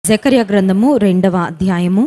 జకర్య గ్రంథము రెండవ అధ్యాయము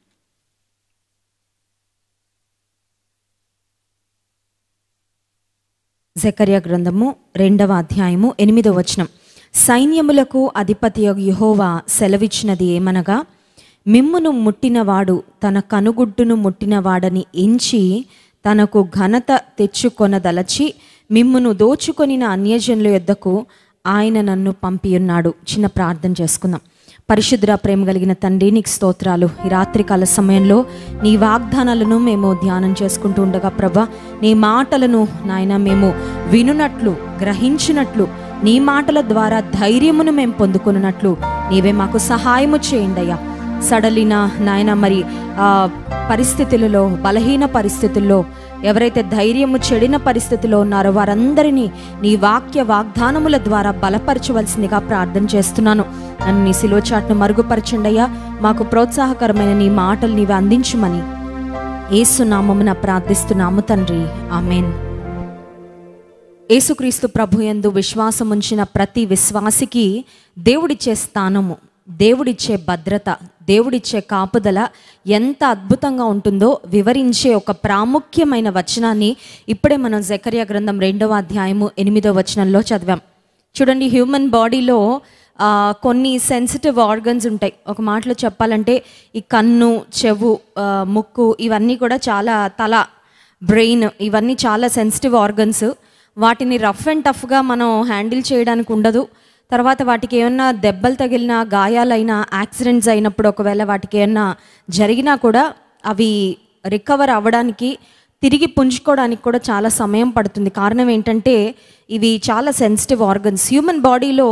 జకర్య గ్రంథము రెండవ అధ్యాయము ఎనిమిదవ వచనం సైన్యములకు అధిపతి యహోవా సెలవిచ్చినది ఏమనగా మిమ్మును ముట్టినవాడు తన కనుగుడ్డును ముట్టినవాడని ఎంచి తనకు ఘనత తెచ్చుకొనదలచి మిమ్మును దోచుకొనిన అన్యజనుల యొద్దకు ఆయన నన్ను పంపియున్నాడు చిన్న ప్రార్థన చేసుకుందాం పరిశుద్ర ప్రేమ కలిగిన తండ్రి నీకు స్తోత్రాలు ఈ రాత్రికాల సమయంలో నీ వాగ్దానాలను మేము ధ్యానం చేసుకుంటూ ఉండగా ప్రభా నీ మాటలను నాయన మేము వినునట్లు గ్రహించినట్లు నీ మాటల ద్వారా ధైర్యమును మేము పొందుకున్నట్లు నీవే మాకు సహాయము చేయండి అయ్యా సడలిన నాయన మరి ఆ, పరిస్థితులలో బలహీన పరిస్థితుల్లో ఎవరైతే ధైర్యము చెడిన పరిస్థితిలో ఉన్నారో వారందరినీ నీ వాక్య వాగ్దానముల ద్వారా బలపరచవలసిందిగా ప్రార్థన చేస్తున్నాను నన్ను నీ సిలువచాట్ను మరుగుపరచండి అయ్యా మాకు ప్రోత్సాహకరమైన నీ మాటలు నీవు అందించమని ఏసునామమున ప్రార్థిస్తున్నాము తండ్రి ఆమెన్ యేసుక్రీస్తు ప్రభుయందు విశ్వాసం ఉంచిన ప్రతి విశ్వాసికి దేవుడిచ్చే స్థానము దేవుడిచ్చే భద్రత దేవుడిచ్చే కాపుదల ఎంత అద్భుతంగా ఉంటుందో వివరించే ఒక ప్రాముఖ్యమైన వచనాన్ని ఇప్పుడే మనం జకర్య గ్రంథం రెండవ అధ్యాయము ఎనిమిదవ వచనంలో చదివాం చూడండి హ్యూమన్ బాడీలో ఆ, కొన్ని సెన్సిటివ్ ఆర్గన్స్ ఉంటాయి ఒక మాటలో చెప్పాలంటే ఈ కన్ను చెవు ఆ, ముక్కు ఇవన్నీ కూడా చాలా తల బ్రెయిన్ ఇవన్నీ చాలా సెన్సిటివ్ ఆర్గన్స్ వాటిని రఫ్ అండ్ టఫ్గా మనం హ్యాండిల్ చేయడానికి ఉండదు తర్వాత వాటికి ఏమన్నా దెబ్బలు తగిలినా గాయాలైనా యాక్సిడెంట్స్ అయినప్పుడు ఒకవేళ వాటికి ఏమన్నా జరిగినా కూడా అవి రికవర్ అవ్వడానికి తిరిగి పుంజుకోవడానికి కూడా చాలా సమయం పడుతుంది కారణం ఏంటంటే ఇవి చాలా సెన్సిటివ్ ఆర్గన్స్ హ్యూమన్ బాడీలో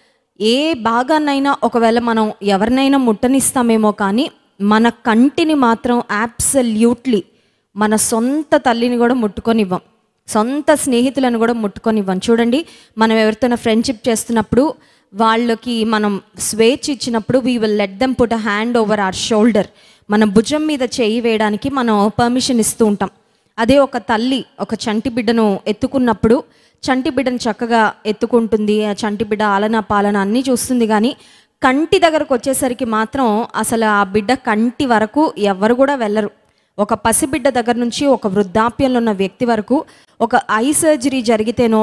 ఏ భాగాన్నైనా ఒకవేళ మనం ఎవరినైనా ముట్టనిస్తామేమో కానీ మన కంటిని మాత్రం యాబ్సల్యూట్లీ మన సొంత తల్లిని కూడా ముట్టుకొనివ్వం సొంత స్నేహితులను కూడా ముట్టుకొనివ్వం చూడండి మనం ఎవరితోనో ఫ్రెండ్షిప్ చేస్తున్నప్పుడు వాళ్ళకి మనం స్వేచ్ఛ ఇచ్చినప్పుడు we will let them put a hand over our shoulder మన భుజం మీద చేయి వేయడానికి మనం పర్మిషన్ ఇస్తూ ఉంటాం అదే ఒక తల్లి ఒక చంటి బిడ్డను ఎత్తుకున్నప్పుడు చంటి బిడ్డను చక్కగా ఎత్తుకుంటుంది ఆ చంటి బిడ్డ ఆలన పాలన అన్నీ చూస్తుంది కానీ కంటి దగ్గరకు వచ్చేసరికి మాత్రం అసలు ఆ బిడ్డ కంటి వరకు ఎవ్వరు కూడా వెళ్ళరు ఒక పసిబిడ్డ దగ్గర నుంచి ఒక వృద్ధాప్యంలో ఉన్న వ్యక్తి వరకు ఒక ఐ సర్జరీ జరిగితేనో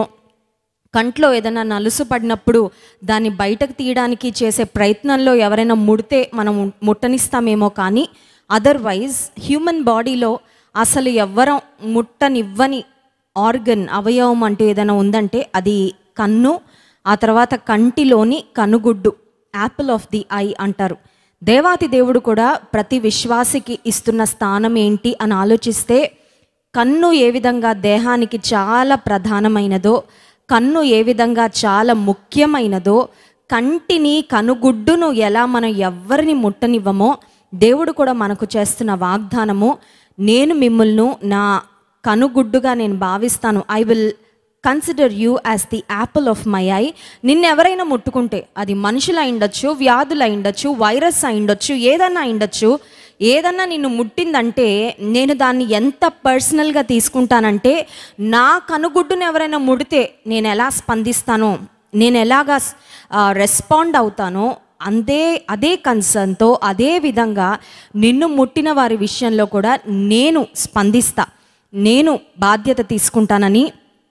కంట్లో ఏదైనా నలుసు పడినప్పుడు దాన్ని బయటకు తీయడానికి చేసే ప్రయత్నంలో ఎవరైనా ముడితే మనం ముట్టనిస్తామేమో కానీ అదర్వైజ్ హ్యూమన్ బాడీలో అసలు ఎవ్వరం ముట్టనివ్వని ఆర్గన్ అవయవం అంటూ ఏదైనా ఉందంటే అది కన్ను ఆ తర్వాత కంటిలోని కనుగుడ్డు యాపిల్ ఆఫ్ ది ఐ అంటారు దేవాతి దేవుడు కూడా ప్రతి విశ్వాసికి ఇస్తున్న స్థానం ఏంటి అని ఆలోచిస్తే కన్ను ఏ విధంగా దేహానికి చాలా ప్రధానమైనదో కన్ను ఏ విధంగా చాలా ముఖ్యమైనదో కంటిని కనుగుడ్డును ఎలా మనం ఎవ్వరిని ముట్టనివ్వమో దేవుడు కూడా మనకు చేస్తున్న వాగ్దానము నేను మిమ్మల్ని నా కనుగుడ్డుగా నేను భావిస్తాను I will consider you as the apple of my eye నిన్నెవరైనా ముట్టుకుంటే అది మనుషులు అయిండొచ్చు వ్యాధులు అయిండొచ్చు వైరస్ అయిండొచ్చు ఏదన్నా అయిండొచ్చు ఏదన్నా నిన్ను ముట్టిందంటే నేను దాన్ని ఎంత పర్సనల్గా తీసుకుంటానంటే నా కనుగుడ్డును ఎవరైనా ముడితే నేను ఎలా స్పందిస్తానో నేను ఎలాగా రెస్పాండ్ అవుతానో అంతే అదే కన్సర్న్తో అదే విధంగా నిన్ను ముట్టిన వారి విషయంలో కూడా నేను స్పందిస్తా నేను బాధ్యత తీసుకుంటానని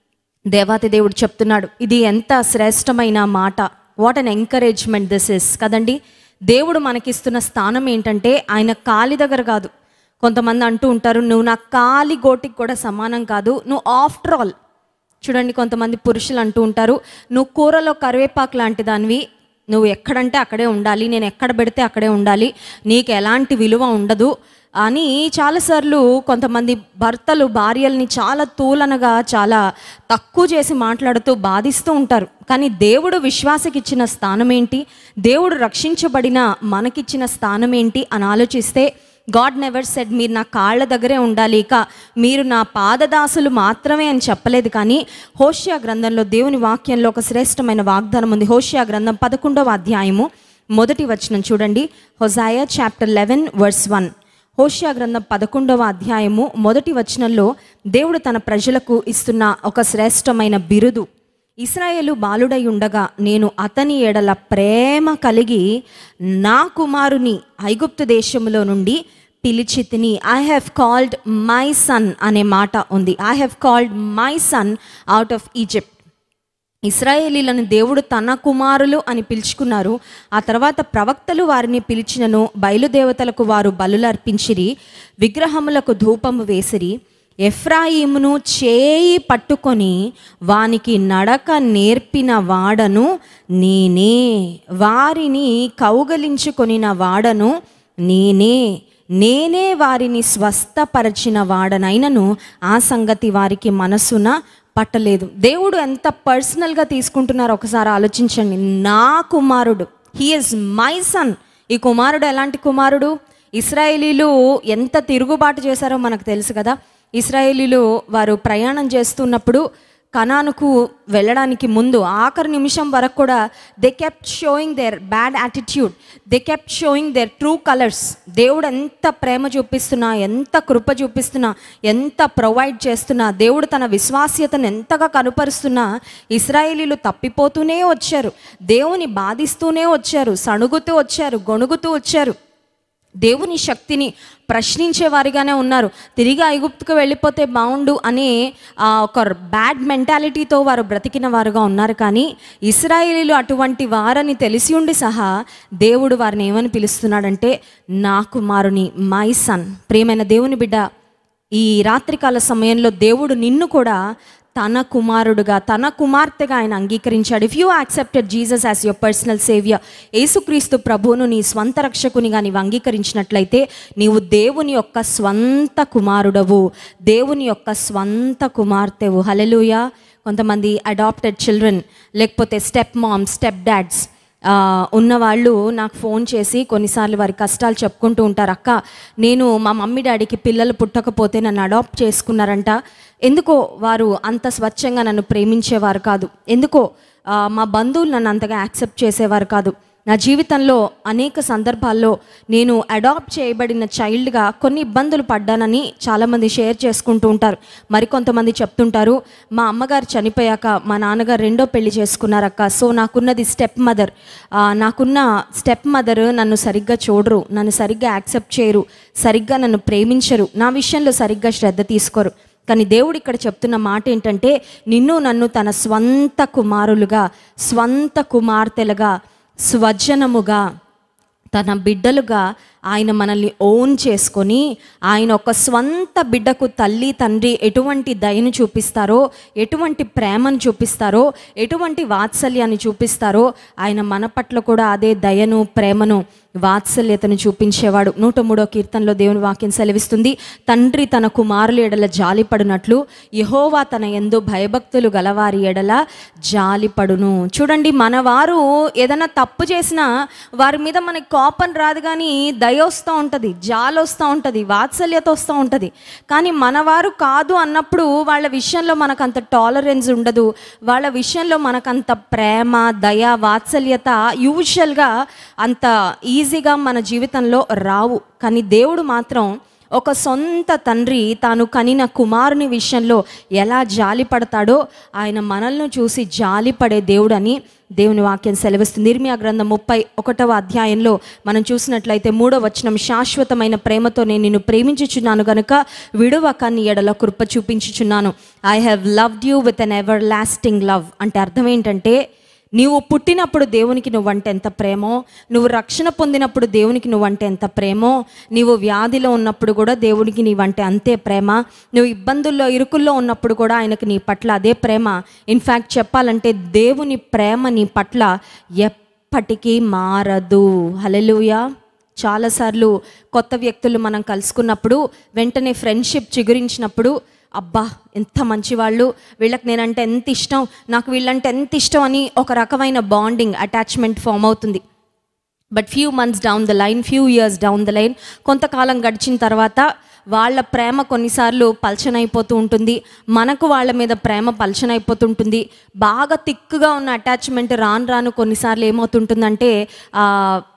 దేవాతి దేవుడు చెప్తున్నాడు ఇది ఎంత శ్రేష్టమైన మాట what an encouragement this is కదండి దేవుడు మనకిస్తున్న స్థానం ఏంటంటే ఆయన కాలి దగ్గర కాదు కొంతమంది అంటూ ఉంటారు నువ్వు నా కాలి గోటికి కూడా సమానం కాదు నువ్వు ఆఫ్టర్ ఆల్ చూడండి కొంతమంది పురుషులు అంటూ ఉంటారు నువ్వు కూరలో కరివేపాకు లాంటి దానివి నువ్వు ఎక్కడంటే అక్కడే ఉండాలి నేను ఎక్కడ పెడితే అక్కడే ఉండాలి నీకు ఎలాంటి విలువ ఉండదు అని చాలాసార్లు కొంతమంది భర్తలు భార్యల్ని చాలా తూలనగా చాలా తక్కువ చేసి మాట్లాడుతూ బాధిస్తూ ఉంటారు కానీ దేవుడు విశ్వాసకి ఇచ్చిన స్థానం ఏంటి దేవుడు రక్షించబడిన మనకిచ్చిన స్థానం ఏంటి అని ఆలోచిస్తే గాడ్ నెవర్ సెడ్ మీరు నా కాళ్ళ దగ్గరే ఉండాలి ఇక మీరు నా పాదదాసులు మాత్రమే అని చెప్పలేదు కానీ హోషియా గ్రంథంలో దేవుని వాక్యంలో ఒక శ్రేష్టమైన వాగ్దానం ఉంది హోషియా గ్రంథం పదకొండవ అధ్యాయము మొదటి వచనం చూడండి Hosea chapter eleven verse one హోషియా గ్రంథం పదకొండవ అధ్యాయము మొదటి వచనంలో దేవుడు తన ప్రజలకు ఇస్తున్న ఒక శ్రేష్టమైన బిరుదు ఇస్రాయేలు బాలుడై ఉండగా నేను అతని ఎడల ప్రేమ కలిగి నా కుమారుని ఐగుప్తు దేశములో నుండి పిలిచి తిని I have called my son అనే మాట ఉంది I have called my son out of Egypt ఇస్రాయేలీలను దేవుడు తన కుమారులు అని పిలుచుకున్నారు ఆ తర్వాత ప్రవక్తలు వారిని పిలిచినను బయలుదేవతలకు వారు బలులు అర్పించిరి విగ్రహములకు ధూపము వేసిరి ఎఫ్రాయిమును చేయి పట్టుకొని వానికి నడక నేర్పిన వాడను నేనే వారిని కౌగలించుకొనిన వాడను నేనే నేనే వారిని స్వస్థపరచిన వాడనైనను ఆ సంగతి వారికి మనసున పట్టలేదు దేవుడు ఎంత పర్సనల్గా తీసుకుంటున్నారో ఒకసారి ఆలోచించండి నా కుమారుడు హీఈస్ మై సన్ ఈ కుమారుడు ఎలాంటి కుమారుడు ఇస్రాయేలీలు ఎంత తిరుగుబాటు చేశారో మనకు తెలుసు కదా ఇస్రాయేలీలు వారు ప్రయాణం చేస్తున్నప్పుడు కనానుకు వెళ్ళడానికి ముందు ఆఖరి నిమిషం వరకు కూడా they kept showing their bad attitude they kept showing their true colours దేవుడు ఎంత ప్రేమ చూపిస్తున్నా ఎంత కృప చూపిస్తున్నా ఎంత ప్రొవైడ్ చేస్తున్నా దేవుడు తన విశ్వాస్యతను ఎంతగా కనుపరుస్తున్నా ఇస్రాయేలీలు తప్పిపోతూనే వచ్చారు దేవుని బాధిస్తూనే వచ్చారు సణుగుతూ వచ్చారు గొణుగుతూ వచ్చారు దేవుని శక్తిని ప్రశ్నించే వారిగానే ఉన్నారు తిరిగి ఐగుప్తుకు వెళ్ళిపోతే బాగుండు అనే ఆ, ఒక బ్యాడ్ మెంటాలిటీతో వారు బ్రతికిన వారుగా ఉన్నారు కానీ ఇస్రాయేలీలు అటువంటి వారని తెలిసి ఉండి సహా దేవుడు వారిని ఏమని పిలుస్తున్నాడంటే నా కుమారుని మై సన్ ప్రియమైన దేవుని బిడ్డ ఈ రాత్రికాల సమయంలో దేవుడు నిన్ను కూడా తన కుమారుడుగా తన కుమార్తెగా ఆయన అంగీకరించాడు if you accepted Jesus as your personal saviour యేసుక్రీస్తు ప్రభువును నీ స్వంత రక్షకునిగా నీవు అంగీకరించినట్లయితే నీవు దేవుని యొక్క స్వంత కుమారుడవు దేవుని యొక్క స్వంత కుమార్తెవు హలెలుయా కొంతమంది అడాప్టెడ్ చిల్డ్రన్ లేకపోతే స్టెప్ మామ్ స్టెప్ డాడ్స్ ఆ, ఉన్నవాళ్ళు నాకు ఫోన్ చేసి కొన్నిసార్లు వారి కష్టాలు చెప్పుకుంటూ ఉంటారు అక్క నేను మా మమ్మీ డాడీకి పిల్లలు పుట్టకపోతే నన్ను అడాప్ట్ చేసుకున్నారంట ఎందుకో వారు అంత స్వచ్ఛంగా నన్ను ప్రేమించేవారు కాదు ఎందుకో ఆ, మా బంధువులు నన్ను అంతగా యాక్సెప్ట్ చేసేవారు కాదు నా జీవితంలో అనేక సందర్భాల్లో నేను అడాప్ట్ చేయబడిన చైల్డ్గా కొన్ని ఇబ్బందులు పడ్డానని చాలామంది షేర్ చేసుకుంటూ ఉంటారు మరికొంతమంది చెప్తుంటారు మా అమ్మగారు చనిపోయాక మా నాన్నగారు రెండో పెళ్లి చేసుకున్నారక్క సో నాకున్నది స్టెప్ మదర్ నాకున్న స్టెప్ మదర్ నన్ను సరిగ్గా చూడరు నన్ను సరిగ్గా యాక్సెప్ట్ చేయరు సరిగ్గా నన్ను ప్రేమించరు నా విషయంలో సరిగ్గా శ్రద్ధ తీసుకోరు కానీ దేవుడు ఇక్కడ చెప్తున్న మాట ఏంటంటే నిన్ను నన్ను తన స్వంత కుమారులుగా స్వంత కుమార్తెలుగా స్వజనముగా తన బిడ్డలుగా ఆయన మనల్ని ఓన్ చేసుకొని ఆయన ఒక స్వంత బిడ్డకు తల్లి తండ్రి ఎటువంటి దయను చూపిస్తారో ఎటువంటి ప్రేమను చూపిస్తారో ఎటువంటి వాత్సల్యాన్ని చూపిస్తారో ఆయన మన పట్ల కూడా అదే దయను ప్రేమను వాత్సల్యతను చూపించేవాడు నూట మూడో కీర్తనలో దేవుని వాక్యం సెలవిస్తుంది తండ్రి తన కుమారుల ఎడల జాలిపడునట్లు యహోవా తన ఎందు భయభక్తులు గలవారి ఎడల జాలిపడును చూడండి మన వారు ఏదైనా తప్పు చేసినా వారి మీద మనకి కోపం రాదు కానీ దయ వస్తూ ఉంటుంది జాలి వస్తూ ఉంటుంది వాత్సల్యత వస్తూ ఉంటుంది కానీ మనవారు కాదు అన్నప్పుడు వాళ్ళ విషయంలో మనకు అంత టాలరెన్స్ ఉండదు వాళ్ళ విషయంలో మనకంత ప్రేమ దయ వాత్సల్యత యూజువల్గా అంత ఈజీగా మన జీవితంలో రావు కానీ దేవుడు మాత్రం ఒక సొంత తండ్రి తాను కనిన కుమారుని విషయంలో ఎలా జాలి పడతాడో ఆయన మనల్ని చూసి జాలి పడే దేవుడని దేవుని వాక్యం సెలవిస్తుంది ఇర్మియా గ్రంథం ముప్పై ఒకటవ అధ్యాయంలో మనం చూసినట్లయితే మూడో వచనం శాశ్వతమైన ప్రేమతో నేను నిన్ను ప్రేమించుచున్నాను గనుక విడువక నీ ఎడల కృప చూపించుచున్నాను I have loved you with an everlasting love అంటే అర్థం ఏంటంటే నీవు పుట్టినప్పుడు దేవునికి నువ్వంటే ఎంత ప్రేమో నువ్వు రక్షణ పొందినప్పుడు దేవునికి నువ్వంటే ఎంత ప్రేమో నీవు వ్యాధిలో ఉన్నప్పుడు కూడా దేవునికి నీవంటే అంతే ప్రేమ నువ్వు ఇబ్బందుల్లో ఇరుకుల్లో ఉన్నప్పుడు కూడా ఆయనకి నీ పట్ల అదే ప్రేమ ఇన్ఫ్యాక్ట్ చెప్పాలంటే దేవుని ప్రేమ నీ పట్ల ఎప్పటికీ మారదు హలెలుయా చాలాసార్లు కొత్త వ్యక్తులు మనం కలుసుకున్నప్పుడు వెంటనే ఫ్రెండ్షిప్ చిగురించినప్పుడు అబ్బా ఎంత మంచివాళ్ళు వీళ్ళకి నేనంటే ఎంత ఇష్టం నాకు వీళ్ళంటే ఎంత ఇష్టం అని ఒక రకమైన బాండింగ్ అటాచ్మెంట్ ఫామ్ అవుతుంది but few months down the line few years down the line కొంతకాలం గడిచిన తర్వాత వాళ్ళ ప్రేమ కొన్నిసార్లు పల్చనైపోతూ ఉంటుంది మనకు వాళ్ళ మీద ప్రేమ పల్చనైపోతుంటుంది బాగా తిక్కుగా ఉన్న అటాచ్మెంట్ రాను రాను కొన్నిసార్లు ఏమవుతుంటుందంటే ఆ,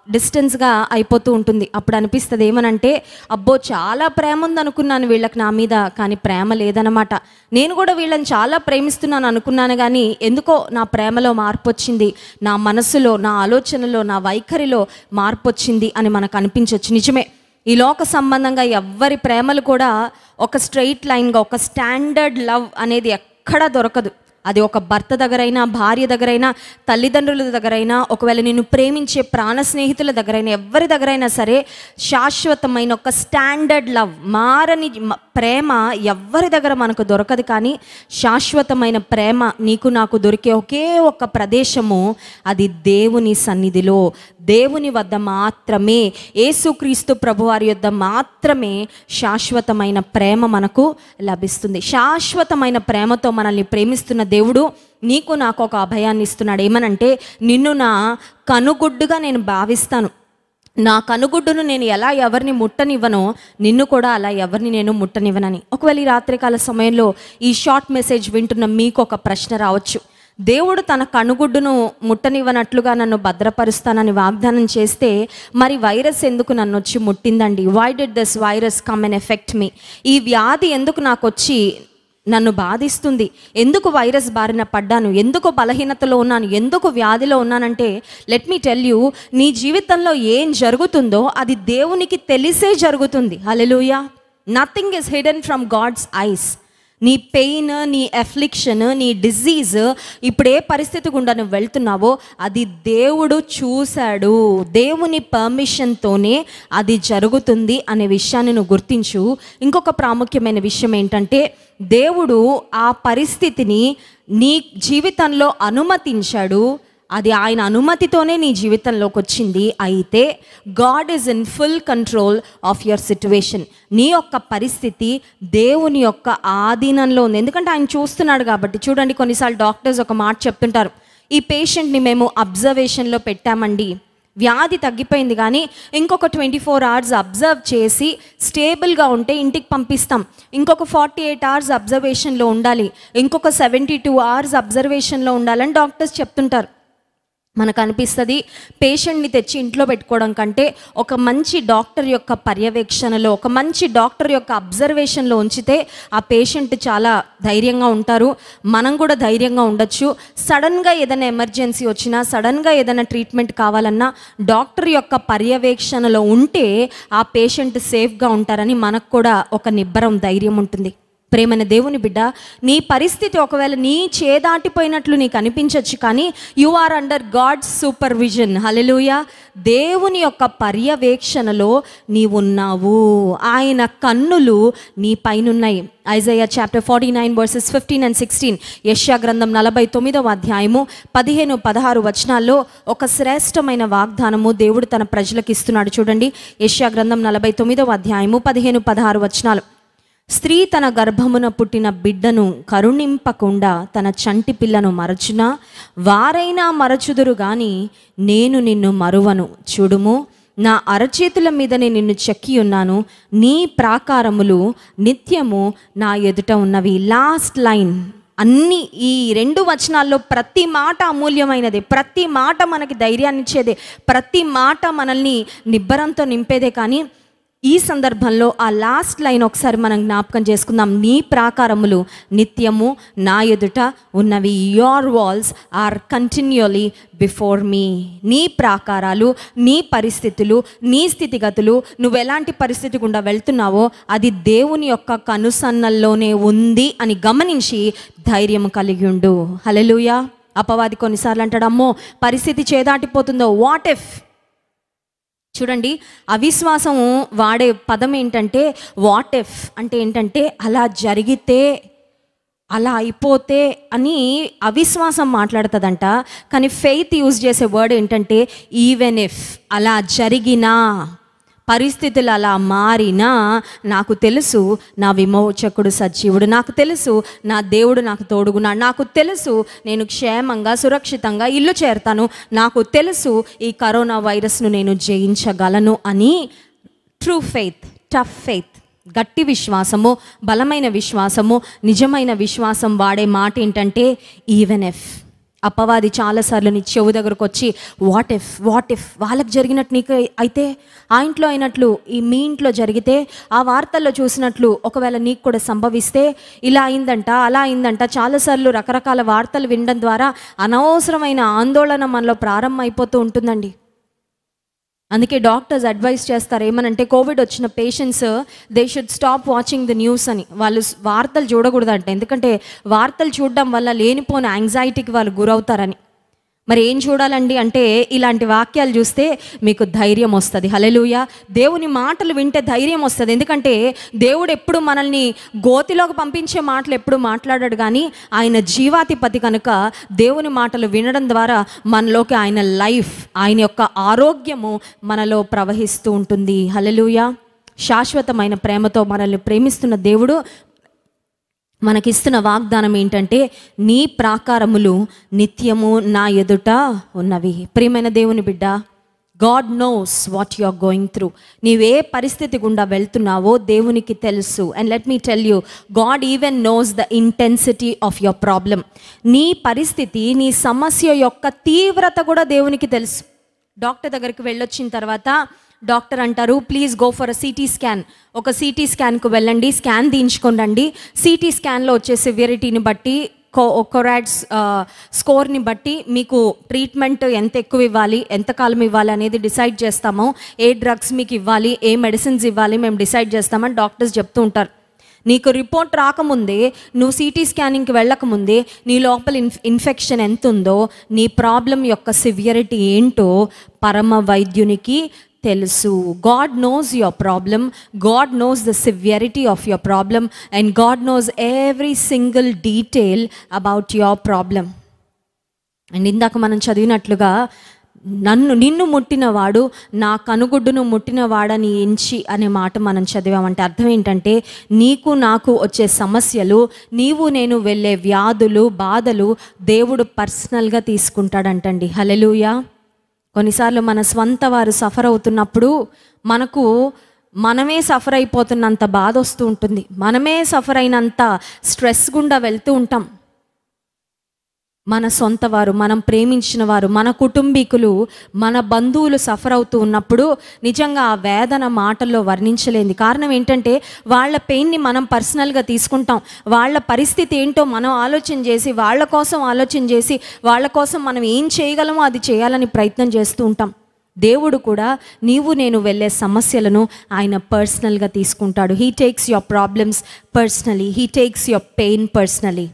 డిస్టెన్స్గా అయిపోతూ ఉంటుంది అప్పుడు అనిపిస్తుంది ఏమనంటే అబ్బో చాలా ప్రేమ ఉంది అనుకున్నాను వీళ్ళకి నా మీద కానీ ప్రేమ లేదనమాట నేను కూడా వీళ్ళని చాలా ప్రేమిస్తున్నాను అనుకున్నాను కానీ ఎందుకో నా ప్రేమలో మార్పు వచ్చింది నా మనసులో నా ఆలోచనలో నా వైఖరిలో మార్పు వచ్చింది అని మనకు అనిపించవచ్చు నిజమే ఈ లోక సంబంధంగా ఎవ్వరి ప్రేమలు కూడా ఒక స్ట్రైట్ లైన్గా ఒక స్టాండర్డ్ లవ్ అనేది ఎక్కడా దొరకదు అది ఒక భర్త దగ్గరైనా భార్య దగ్గరైనా తల్లిదండ్రుల దగ్గరైనా ఒకవేళ నిన్ను ప్రేమించే ప్రాణ స్నేహితుల దగ్గరైనా ఎవరి దగ్గరైనా సరే శాశ్వతమైన ఒక స్టాండర్డ్ లవ్ మారని మ- ప్రేమ ఎవ్వరి దగ్గర మనకు దొరకదు కానీ శాశ్వతమైన ప్రేమ నీకు నాకు దొరికే ఒకే ఒక్క ప్రదేశము అది దేవుని సన్నిధిలో దేవుని వద్ద మాత్రమే యేసుక్రీస్తు ప్రభువారి యొద్ద మాత్రమే శాశ్వతమైన ప్రేమ మనకు లభిస్తుంది శాశ్వతమైన ప్రేమతో మనల్ని ప్రేమిస్తున్న దేవుడు నీకు నాకు ఒక అభయాన్ని ఇస్తున్నాడు ఏమనంటే నిన్ను నా కనుగుడ్డుగా నేను భావిస్తాను నా కనుగుడ్డును నేను ఎలా ఎవరిని ముట్టనివ్వనో నిన్ను కూడా అలా ఎవరిని నేను ముట్టనివ్వనని ఒకవేళ ఈ రాత్రికాల సమయంలో ఈ షార్ట్ మెసేజ్ వింటున్న మీకు ఒక ప్రశ్న రావచ్చు దేవుడు తన కనుగుడ్డును ముట్టనివ్వనట్లుగా నన్ను భద్రపరుస్తానని వాగ్దానం చేస్తే మరి వైరస్ ఎందుకు నన్ను వచ్చి ముట్టిందండి why did this virus come and affect me ఈ వ్యాధి ఎందుకు నాకు వచ్చి నన్ను బాధిస్తుంది ఎందుకు వైరస్ బారిన పడ్డాను ఎందుకు బలహీనతలో ఉన్నాను ఎందుకు వ్యాధిలో ఉన్నానంటే లెట్ మీ టెల్ యూ నీ జీవితంలో ఏం జరుగుతుందో అది దేవునికి తెలిసే జరుగుతుంది hallelujah nothing is hidden from God's eyes నీ పెయిన్ నీ ఎఫ్లిక్షన్ నీ డిజీజ్ ఇప్పుడు ఏ పరిస్థితి గుండా నువ్వు వెళ్తున్నావో అది దేవుడు చూశాడు దేవుని పర్మిషన్తోనే అది జరుగుతుంది అనే విషయాన్ని నువ్వు గుర్తించు ఇంకొక ప్రాముఖ్యమైన విషయం ఏంటంటే దేవుడు ఆ పరిస్థితిని నీ జీవితంలో అనుమతించాడు అది ఆయన అనుమతితోనే నీ జీవితంలోకి వచ్చింది అయితే God is in full control of your situation నీ యొక్క పరిస్థితి దేవుని యొక్క ఆధీనంలో ఉంది ఎందుకంటే ఆయన చూస్తున్నాడు కాబట్టి చూడండి కొన్నిసార్లు డాక్టర్స్ ఒక మాట చెప్తుంటారు ఈ పేషెంట్ని మేము అబ్జర్వేషన్లో పెట్టామండి వ్యాధి తగ్గిపోయింది కానీ ఇంకొక ట్వంటీ ఫోర్ అవర్స్ అబ్జర్వ్ చేసి స్టేబుల్గా ఉంటే ఇంటికి పంపిస్తాం ఇంకొక ఫార్టీ ఎయిట్ అవర్స్ అబ్జర్వేషన్లో ఉండాలి ఇంకొక సెవెంటీ టూ అవర్స్ అబ్జర్వేషన్లో ఉండాలని డాక్టర్స్ చెప్తుంటారు మనకు అనిపిస్తుంది పేషెంట్ని తెచ్చి ఇంట్లో పెట్టుకోవడం కంటే ఒక మంచి డాక్టర్ యొక్క పర్యవేక్షణలో ఒక మంచి డాక్టర్ యొక్క అబ్జర్వేషన్లో ఉంచితే ఆ పేషెంట్ చాలా ధైర్యంగా ఉంటారు మనం కూడా ధైర్యంగా ఉండొచ్చు సడన్గా ఏదైనా ఎమర్జెన్సీ వచ్చినా సడన్గా ఏదైనా ట్రీట్మెంట్ కావాలన్నా డాక్టర్ యొక్క పర్యవేక్షణలో ఉంటే ఆ పేషెంట్ సేఫ్గా ఉంటారని మనకు కూడా ఒక నిబ్బరం ధైర్యం ఉంటుంది ప్రేమైన దేవుని బిడ్డ నీ పరిస్థితి ఒకవేళ నీ చేదాటిపోయినట్లు నీకు అనిపించవచ్చు కానీ you are under God's supervision hallelujah దేవుని యొక్క పర్యవేక్షణలో నీవున్నావు ఆయన కన్నులు నీ పైనున్నాయి Isaiah chapter forty nine verses fifteen and sixteen యష్యా గ్రంథం నలభై తొమ్మిదవ అధ్యాయము పదిహేను పదహారు వచనాల్లో ఒక శ్రేష్టమైన వాగ్దానము దేవుడు తన ప్రజలకు ఇస్తున్నాడు చూడండి యష్యా గ్రంథం నలభై తొమ్మిదవ అధ్యాయము పదిహేను పదహారు వచనాలు స్త్రీ తన గర్భమున పుట్టిన బిడ్డను కరుణింపకుండా తన చంటి పిల్లను మరచునా వారైనా మరచుదురు గాని నేను నిన్ను మరువను చూడుము నా అరచేతుల మీదనే నిన్ను చెక్కి ఉన్నాను నీ ప్రాకారములు నిత్యము నా ఎదుట ఉన్నవి లాస్ట్ లైన్ అన్ని ఈ రెండు వచనాల్లో ప్రతి మాట అమూల్యమైనదే ప్రతి మాట మనకి ధైర్యాన్ని ఇచ్చేదే ప్రతి మాట మనల్ని నిబ్బరంతో నింపేదే కానీ ఈ సందర్భంలో ఆ లాస్ట్ లైన్ ఒకసారి మనం జ్ఞాపకం చేసుకుందాం నీ ప్రాకారములు నిత్యము నా ఎదుట ఉన్నవి your walls are continually before me నీ ప్రాకారాలు నీ పరిస్థితులు నీ స్థితిగతులు నువ్వు ఎలాంటి పరిస్థితి గుండా వెళ్తున్నావో అది దేవుని యొక్క కనుసన్నల్లోనే ఉంది అని గమనించి ధైర్యం కలిగి ఉండు హలెలుయా అపవాది కొన్నిసార్లు అంటాడు అమ్మో పరిస్థితి చేదాటిపోతుందో వాట్ ఇఫ్ చూడండి అవిశ్వాసం వాడే పదం ఏంటంటే వాట్ ఇఫ్ అంటే ఏంటంటే అలా జరిగితే అలా అయిపోతే అని అవిశ్వాసం మాట్లాడుతుందంట కానీ ఫెయిత్ యూజ్ చేసే వర్డ్ ఏంటంటే ఈవెన్ ఇఫ్ అలా జరిగినా పరిస్థితులు అలా మారినా నాకు తెలుసు నా విమోచకుడు సజీవుడు నాకు తెలుసు నా దేవుడు నాకు తోడుగున్నాడు నాకు తెలుసు నేను క్షేమంగా సురక్షితంగా ఇల్లు చేరుతాను నాకు తెలుసు ఈ కరోనా వైరస్ను నేను జయించగలను అని ట్రూ ఫెయిత్ టఫ్ ఫెయిత్ గట్టి విశ్వాసము బలమైన విశ్వాసము నిజమైన విశ్వాసం వాడే మాట ఏంటంటే ఈవెన్ ఎఫ్ అపవాది చాలాసార్లు నీ చెవు దగ్గరకు వచ్చి వాట్ ఇఫ్ వాట్ ఇఫ్ వాళ్ళకి జరిగినట్టు నీకు అయితే ఆ ఇంట్లో అయినట్లు ఈ మీ ఇంట్లో జరిగితే ఆ వార్తల్లో చూసినట్లు ఒకవేళ నీకు కూడా సంభవిస్తే ఇలా అయిందంట అలా అయిందంట చాలాసార్లు రకరకాల వార్తలు వినడం ద్వారా అనవసరమైన ఆందోళన మనలో ప్రారంభం అయిపోతూ ఉంటుందండి అందుకే డాక్టర్స్ అడ్వైస్ చేస్తారు ఏమనంటే కోవిడ్ వచ్చిన patients they should stop watching the news అని వాళ్ళు స్- వార్తలు చూడకూడదంట ఎందుకంటే వార్తలు చూడడం వల్ల లేనిపోని యాంగ్జైటీకి వాళ్ళు గురవుతారని మరి ఏం చూడాలండి అంటే ఇలాంటి వాక్యాలు చూస్తే మీకు ధైర్యం వస్తుంది హలెలుయ దేవుని మాటలు వింటే ధైర్యం వస్తుంది ఎందుకంటే దేవుడు ఎప్పుడు మనల్ని గోతిలోకి పంపించే మాటలు ఎప్పుడు మాట్లాడాడు కానీ ఆయన జీవాధిపతి కనుక దేవుని మాటలు వినడం ద్వారా మనలోకి ఆయన లైఫ్ ఆయన యొక్క ఆరోగ్యము మనలో ప్రవహిస్తూ ఉంటుంది హలెలుయ శాశ్వతమైన ప్రేమతో మనల్ని ప్రేమిస్తున్న దేవుడు మనకిస్తున్న వాగ్దానం ఏంటంటే నీ ప్రాకారములు నిత్యము నా ఎదుట ఉన్నవి ప్రియమైన దేవుని బిడ్డ God knows what you are going through నీవే పరిస్థితి గుండా వెళ్తున్నావో దేవునికి తెలుసు and let me tell you God even knows the intensity of your problem నీ పరిస్థితి నీ సమస్య యొక్క తీవ్రత కూడా దేవునికి తెలుసు డాక్టర్ దగ్గరికి వెళ్ళొచ్చిన తర్వాత డాక్టర్ అంటారు please go for a CT scan ఒక సిటీ స్కాన్కు వెళ్ళండి స్కాన్ తీయించుకొని రండి సిటీ స్కాన్లో వచ్చే సివియరిటీని బట్టి కో కొరాడ్స్ స్కోర్ని బట్టి మీకు ట్రీట్మెంట్ ఎంత ఎక్కువ ఇవ్వాలి ఎంత కాలం ఇవ్వాలి అనేది డిసైడ్ చేస్తాము ఏ డ్రగ్స్ మీకు ఇవ్వాలి ఏ మెడిసిన్స్ ఇవ్వాలి మేము డిసైడ్ చేస్తామని డాక్టర్స్ చెప్తూ ఉంటారు నీకు రిపోర్ట్ రాకముందే నువ్వు సిటీ స్కానింగ్కి వెళ్ళకముందే నీ లోపల ఇన్ఫ్ ఇన్ఫెక్షన్ ఎంత ఉందో నీ ప్రాబ్లం యొక్క సివియరిటీ ఏంటో పరమ వైద్యునికి తెలుసు God knows your problem God knows the severity of your problem and God knows every single detail about your problem and ఇందాక మనం చదివినట్లుగా నన్ను నిన్ను ముట్టినవాడు నా కనుగుడ్డును ముట్టినవాడని ఎంచి అనే మాట మనం చదివామంటే అర్థం ఏంటంటే నీకు నాకు వచ్చే సమస్యలు నీవు నేను వెళ్ళే వ్యాధులు బాధలు దేవుడు పర్సనల్గా తీసుకుంటాడంటండి హలెలుయా కొన్నిసార్లు మన స్వంత వారు సఫర్ అవుతున్నప్పుడు మనకు మనమే సఫర్ అయిపోతున్నంత బాధ వస్తూ ఉంటుంది మనమే సఫర్ అయినంత స్ట్రెస్ గుండా వెళ్తూ ఉంటాం మన సొంత వారు మనం ప్రేమించిన వారు మన కుటుంబీకులు మన బంధువులు సఫర్ అవుతూ ఉన్నప్పుడు నిజంగా ఆ వేదన మాటల్లో వర్ణించలేంది కారణం ఏంటంటే వాళ్ళ పెయిన్ని మనం పర్సనల్గా తీసుకుంటాం వాళ్ళ పరిస్థితి ఏంటో మనం ఆలోచన చేసి వాళ్ళ కోసం ఆలోచన చేసి వాళ్ళ కోసం మనం ఏం చేయగలమో అది చేయాలని ప్రయత్నం చేస్తూ ఉంటాం దేవుడు కూడా నీవు నేను వెళ్ళే సమస్యలను ఆయన పర్సనల్గా తీసుకుంటాడు he takes your problems personally he takes your pain personally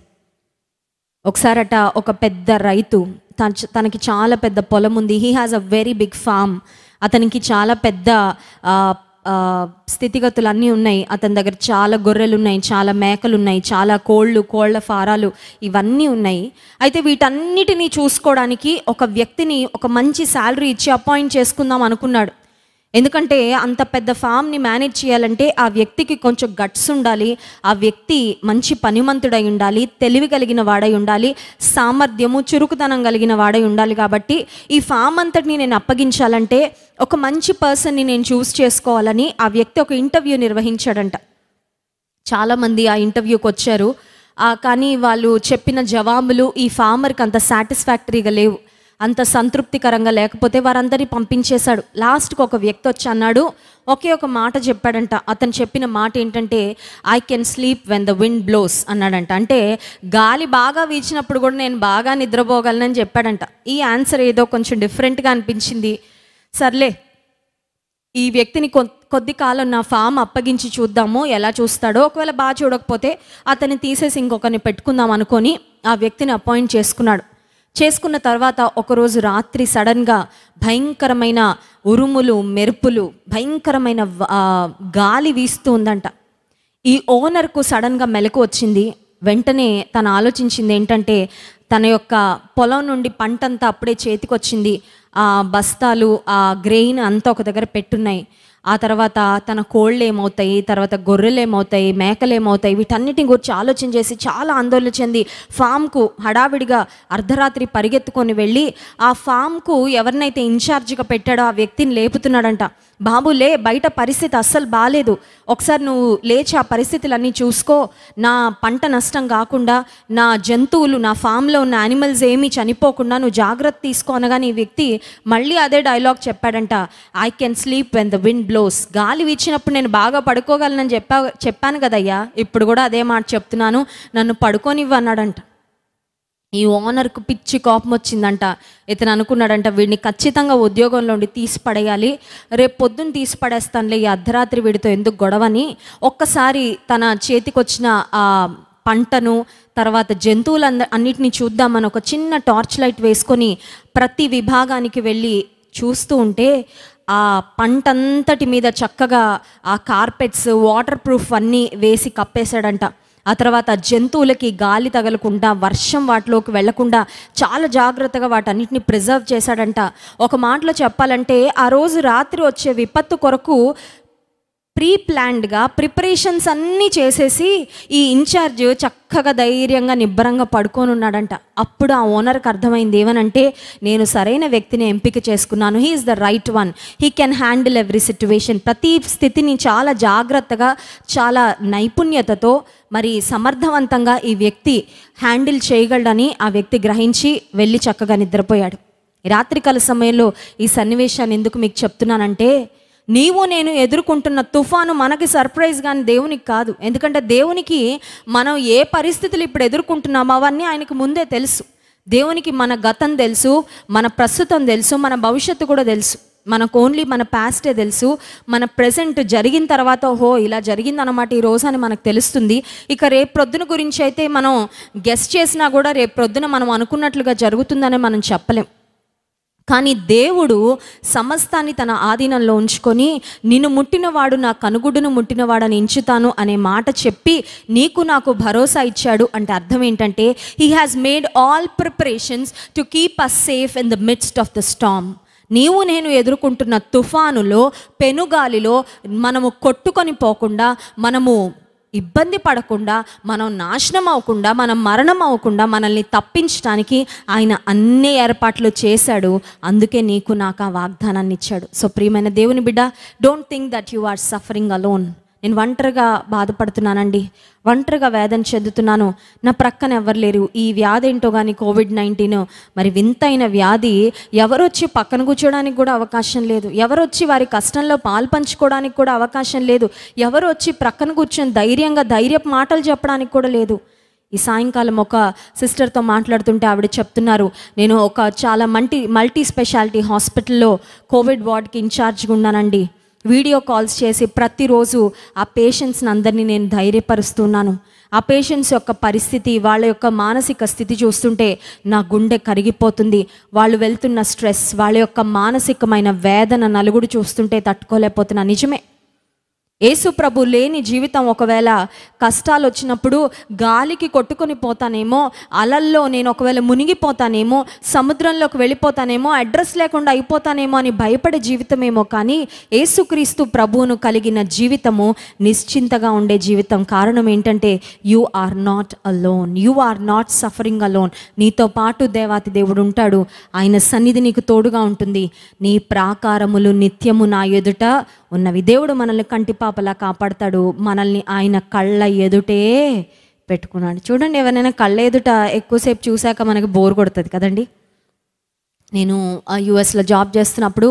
ఒకసారట ఒక పెద్ద రైతు తన తనకి చాలా పెద్ద పొలం ఉంది he has a very big farm అతనికి చాలా పెద్ద ఆ, ఆ, స్థితిగతులు అన్నీ ఉన్నాయి అతని దగ్గర చాలా గొర్రెలు ఉన్నాయి చాలా మేకలు ఉన్నాయి చాలా కోళ్ళు కోళ్ళ ఫారాలు ఇవన్నీ ఉన్నాయి అయితే వీటన్నిటినీ చూసుకోవడానికి ఒక వ్యక్తిని ఒక మంచి శాలరీ ఇచ్చి అపాయింట్ చేసుకుందాం అనుకున్నాడు ఎందుకంటే అంత పెద్ద ఫామ్ని మేనేజ్ చేయాలంటే ఆ వ్యక్తికి కొంచెం గట్స్ ఉండాలి ఆ వ్యక్తి మంచి పనిమంతుడై ఉండాలి తెలివి కలిగిన వాడై ఉండాలి సామర్థ్యము చురుకుతనం కలిగిన వాడై ఉండాలి కాబట్టి ఈ ఫామ్ అంతటిని నేను అప్పగించాలంటే ఒక మంచి పర్సన్ని నేను చూస్ చేసుకోవాలని ఆ వ్యక్తి ఒక ఇంటర్వ్యూ నిర్వహించాడంట చాలామంది ఆ ఇంటర్వ్యూకి వచ్చారు ఆ, కానీ వాళ్ళు చెప్పిన జవాబులు ఈ ఫార్మర్కి అంత సాటిస్ఫాక్టరీగా లేవు అంత సంతృప్తికరంగా లేకపోతే వారందరినీ పంపించేశాడు లాస్ట్కి ఒక వ్యక్తి వచ్చి అన్నాడు ఒకే ఒక మాట చెప్పాడంట అతను చెప్పిన మాట ఏంటంటే I can sleep when the wind blows అన్నాడంట అంటే గాలి బాగా వీచినప్పుడు కూడా నేను బాగా నిద్రపోగలనని చెప్పాడంట ఈ ఆన్సర్ ఏదో కొంచెం డిఫరెంట్గా అనిపించింది సర్లే ఈ వ్యక్తిని కొ- కొద్ది కాలం నా ఫామ్ అప్పగించి చూద్దాము ఎలా చూస్తాడో ఒకవేళ బాగా చూడకపోతే అతన్ని తీసేసి ఇంకొకరిని పెట్టుకుందాం అనుకొని ఆ వ్యక్తిని అపాయింట్ చేసుకున్నాడు చేసుకున్న తర్వాత ఒకరోజు రాత్రి సడన్గా భయంకరమైన ఉరుములు మెరుపులు భయంకరమైన వ- ఆ, గాలి వీస్తూ ఉందంట ఈ ఓనర్కు సడన్గా మెలకు వచ్చింది వెంటనే తను ఆలోచించింది ఏంటంటే తన యొక్క పొలం నుండి పంటంతా అప్పుడే చేతికొచ్చింది ఆ బస్తాలు ఆ గ్రెయిన్ అంతా ఒక దగ్గర పెట్టున్నాయి ఆ తర్వాత తన కోళ్ళు ఏమవుతాయి తర్వాత గొర్రెలు ఏమవుతాయి మేకలు ఏమవుతాయి వీటన్నిటిని గురించి ఆలోచన చేసి చాలా ఆందోళన చెంది ఫామ్కు హడావిడిగా అర్ధరాత్రి పరిగెత్తుకొని వెళ్ళి ఆ ఫామ్కు ఎవరినైతే ఇన్ఛార్జిగా పెట్టాడో ఆ వ్యక్తిని లేపుతున్నాడంట బాబులే బయట పరిస్థితి అస్సలు బాగాలేదు ఒకసారి నువ్వు లేచి ఆ పరిస్థితులన్నీ చూసుకో నా పంట నష్టం కాకుండా నా జంతువులు నా ఫామ్లో ఉన్న యానిమల్స్ ఏమీ చనిపోకుండా నువ్వు జాగ్రత్త తీసుకో అనగానే ఈ వ్యక్తి మళ్ళీ అదే డైలాగ్ చెప్పాడంట I can sleep when the wind blows గాలి వీచినప్పుడు నేను బాగా పడుకోగలనని చెప్పా చెప్పాను కదయ్యా ఇప్పుడు కూడా అదే మాట చెప్తున్నాను నన్ను పడుకోనివ్వు అన్నాడంట ఈ ఓనర్కు పిచ్చి కోపం వచ్చిందంట ఇతను అనుకున్నాడంట వీడిని ఖచ్చితంగా ఉద్యోగంలో ఉండి తీసి పడేయాలి రేపు పొద్దున్న తీసి పడేస్తానులే ఈ అర్ధరాత్రి వీడితో ఎందుకు గొడవని ఒక్కసారి తన చేతికొచ్చిన ఆ పంటను తర్వాత జంతువులంద అన్నిటిని చూద్దామని ఒక చిన్న టార్చ్ లైట్ వేసుకొని ప్రతి విభాగానికి వెళ్ళి చూస్తూ ఉంటే ఆ పంటంతటి మీద చక్కగా ఆ కార్పెట్స్ వాటర్ ప్రూఫ్ అన్నీ వేసి కప్పేశాడంట ఆ తర్వాత జంతువులకి గాలి తగలకుండా వర్షం వాటిలోకి వెళ్లకుండా చాలా జాగ్రత్తగా వాటన్నిటిని ప్రిజర్వ్ చేశాడంట ఒక మాటలో చెప్పాలంటే ఆ రోజు రాత్రి వచ్చే విపత్తు కొరకు ప్రీ ప్లాన్డ్గా ప్రిపరేషన్స్ అన్నీ చేసేసి ఈ ఇన్ఛార్జ్ చక్కగా ధైర్యంగా నిబ్బరంగా పడుకొని ఉన్నాడంట అప్పుడు ఆ ఓనర్కి అర్థమైంది ఏమనంటే నేను సరైన వ్యక్తిని ఎంపిక చేసుకున్నాను he is the right one he can handle every situation ప్రతి స్థితిని చాలా జాగ్రత్తగా చాలా నైపుణ్యతతో మరి సమర్థవంతంగా ఈ వ్యక్తి హ్యాండిల్ చేయగలడని ఆ వ్యక్తి గ్రహించి వెళ్ళి చక్కగా నిద్రపోయాడు ఈ రాత్రికాల సమయంలో ఈ సన్నివేశాన్ని ఎందుకు మీకు చెప్తున్నానంటే నీవు నేను ఎదుర్కొంటున్న తుఫాను మనకి సర్ప్రైజ్ కానీ దేవునికి కాదు ఎందుకంటే దేవునికి మనం ఏ పరిస్థితులు ఇప్పుడు ఎదుర్కొంటున్నామో అవన్నీ ఆయనకు ముందే తెలుసు దేవునికి మన గతం తెలుసు మన ప్రస్తుతం తెలుసు మన భవిష్యత్తు కూడా తెలుసు మనకు ఓన్లీ మన పాస్టే తెలుసు మన ప్రజెంట్ జరిగిన తర్వాత ఓహో ఇలా జరిగిందన్నమాట ఈ రోజు అని మనకు తెలుస్తుంది ఇక రేపు ప్రొద్దున గురించి అయితే మనం గెస్ట్ చేసినా కూడా రేపు ప్రొద్దున మనం అనుకున్నట్లుగా జరుగుతుందని మనం చెప్పలేం కానీ దేవుడు సమస్తాన్ని తన ఆధీనంలో ఉంచుకొని నిన్ను ముట్టినవాడు నా కనుగుడును ముట్టినవాడని ఎంచుతాను అనే మాట చెప్పి నీకు నాకు భరోసా ఇచ్చాడు అంటే అర్థం ఏంటంటే he has made all preparations to keep us safe in the midst of the storm నీవు నేను ఎదుర్కొంటున్న తుఫానులో పెనుగాలిలో మనము కొట్టుకొని పోకుండా మనము ఇబ్బంది పడకుండా మనం నాశనం అవ్వకుండా మనం మరణం అవ్వకుండా మనల్ని తప్పించడానికి ఆయన అన్ని ఏర్పాట్లు చేశాడు అందుకే నీకు నాకు ఆ వాగ్దానాన్ని ఇచ్చాడు సో ప్రియమైన దేవుని బిడ్డ don't think that you are suffering alone నేను ఒంటరిగా బాధపడుతున్నానండి ఒంటరిగా వేదన చెందుతున్నాను నా ప్రక్కన ఎవరు లేరు ఈ వ్యాధి ఏంటో కానీ కోవిడ్ నైన్టీన్ మరి వింతైన వ్యాధి ఎవరొచ్చి పక్కన కూర్చోడానికి కూడా అవకాశం లేదు ఎవరొచ్చి వారి కష్టంలో పాలు పంచుకోవడానికి కూడా అవకాశం లేదు ఎవరు వచ్చి ప్రక్కన కూర్చొని ధైర్యంగా ధైర్యపు మాటలు చెప్పడానికి కూడా లేదు ఈ సాయంకాలం ఒక సిస్టర్తో మాట్లాడుతుంటే ఆవిడ చెప్తున్నారు నేను ఒక చాలా మల్టీ మల్టీ స్పెషాలిటీ హాస్పిటల్లో కోవిడ్ వార్డ్కి ఇన్ఛార్జ్గా ఉన్నానండి వీడియో కాల్స్ చేసి ప్రతిరోజు ఆ పేషెంట్స్ని అందరినీ నేను ధైర్యపరుస్తున్నాను ఆ పేషెంట్స్ యొక్క పరిస్థితి వాళ్ళ యొక్క మానసిక స్థితి చూస్తుంటే నా గుండె కరిగిపోతుంది వాళ్ళు వెళ్తున్న స్ట్రెస్ వాళ్ళ యొక్క మానసికమైన వేదన నలుగుడు చూస్తుంటే తట్టుకోలేకపోతున్నా నిజమే యేసు ప్రభు లేని జీవితం ఒకవేళ కష్టాలు వచ్చినప్పుడు గాలికి కొట్టుకొని పోతానేమో అలల్లో నేను ఒకవేళ మునిగిపోతానేమో సముద్రంలోకి వెళ్ళిపోతానేమో అడ్రస్ లేకుండా అయిపోతానేమో అని భయపడే జీవితమేమో కానీ యేసుక్రీస్తు ప్రభువును కలిగిన జీవితము నిశ్చింతగా ఉండే జీవితం కారణం ఏంటంటే you are not alone you are not suffering alone నీతో పాటు దేవాతి దేవుడు ఉంటాడు ఆయన సన్నిధి నీకు తోడుగా ఉంటుంది నీ ప్రాకారములు నిత్యము నా ఎదుట ఉన్నవి దేవుడు మనల్ని కంటిపాపలా కాపాడతాడు మనల్ని ఆయన కళ్ళ ఎదుటే పెట్టుకున్నాడు చూడండి ఎవరైనా కళ్ళ ఎదుట ఎక్కువసేపు చూశాక మనకి బోర్ కొడుతుంది కదండి నేను యుఎస్లో జాబ్ చేస్తున్నప్పుడు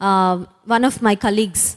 వన్ ఆఫ్ మై కలీగ్స్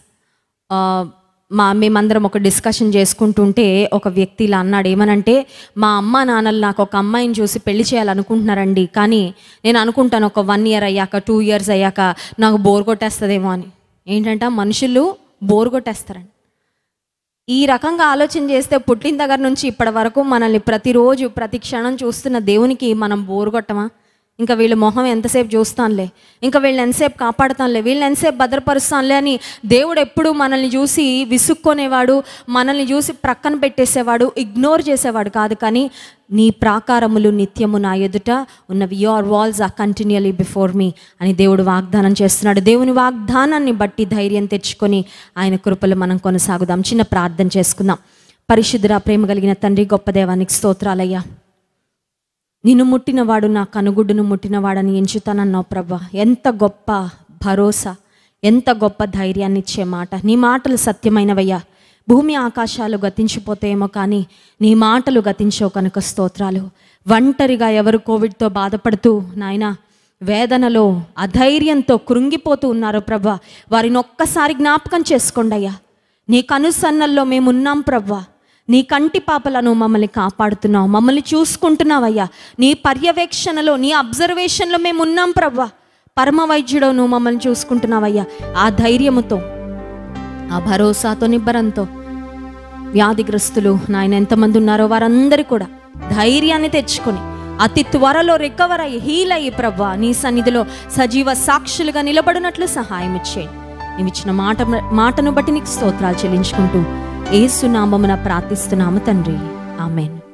మా మేమందరం ఒక డిస్కషన్ చేసుకుంటుంటే ఒక వ్యక్తి ఇలా అన్నాడు ఏమనంటే మా అమ్మ నాన్నలు నాకు ఒక అమ్మాయిని చూసి పెళ్లి చేయాలనుకుంటున్నారండి కానీ నేను అనుకుంటాను ఒక వన్ ఇయర్ అయ్యాక టూ ఇయర్స్ అయ్యాక నాకు బోర్ కొట్టేస్తుందేమో అని ఏంటంటే మనుషులు బోర్ కొట్టేస్తారండి ఈ రకంగా ఆలోచన చేస్తే పుట్టిన దగ్గర నుంచి ఇప్పటి వరకు మనల్ని ప్రతిరోజు ప్రతి క్షణం చూస్తున్న దేవునికి మనం బోరు కొట్టమా ఇంకా వీళ్ళ మొహం ఎంతసేపు చూస్తానులే ఇంకా వీళ్ళని ఎంతసేపు కాపాడుతానులే వీళ్ళని ఎంతసేపు భద్రపరుస్తానులే అని దేవుడు ఎప్పుడు మనల్ని చూసి విసుక్కునేవాడు మనల్ని చూసి ప్రక్కన పెట్టేసేవాడు ఇగ్నోర్ చేసేవాడు కాదు కానీ నీ ప్రాకారములు నిత్యము నా ఎదుట ఉన్నవి your walls are continually before me అని దేవుడు వాగ్దానం చేస్తున్నాడు దేవుని వాగ్దానాన్ని బట్టి ధైర్యం తెచ్చుకొని ఆయన కృపలు మనం కొనసాగుదాం చిన్న ప్రార్థన చేసుకుందాం పరిశుద్ధుర ప్రేమ కలిగిన తండ్రి గొప్ప దేవానికి స్తోత్రాలయ్యా నిన్ను ముట్టినవాడు నా కనుగుడ్డును ముట్టినవాడని ఎంచుతానన్నావు ప్రభా ఎంత గొప్ప భరోసా ఎంత గొప్ప ధైర్యాన్ని ఇచ్చే మాట నీ మాటలు సత్యమైనవయ్యా భూమి ఆకాశాలు గతించిపోతేమో కానీ నీ మాటలు గతించో కనుక స్తోత్రాలు ఒంటరిగా ఎవరు కోవిడ్తో బాధపడుతూ నాయనా వేదనలో అధైర్యంతో కృంగిపోతూ ఉన్నారు ప్రభా వారిని ఒక్కసారి జ్ఞాపకం చేసుకోండి అయ్యా నీ కనుసన్నల్లో మేమున్నాం ప్రవ్వా నీ కంటి పాపలను మమ్మల్ని కాపాడుతున్నావు మమ్మల్ని చూసుకుంటున్నావయ్యా నీ పర్యవేక్షణలో నీ అబ్జర్వేషన్లో మేము ఉన్నాం ప్రవ్వా పరమ వైద్యుడో నువ్వు మమ్మల్ని చూసుకుంటున్నావయ్యా ఆ ధైర్యముతో ఆ భరోసాతో నిబ్బరంతో వ్యాధిగ్రస్తులు నాయన ఎంతమంది ఉన్నారో వారందరూ కూడా ధైర్యాన్ని తెచ్చుకొని అతి త్వరలో రికవర్ అయ్యి హీల్ అయ్యి ప్రవ్వా నీ సన్నిధిలో సజీవ సాక్షులుగా నిలబడినట్లు సహాయం ఇచ్చేయండి నీవు ఇచ్చిన మాట మాటను బట్టి నీకు స్తోత్రాలు చెల్లించుకుంటూ ఏసునామమున ప్రార్థిస్తున్నాము తండ్రి ఆమెన్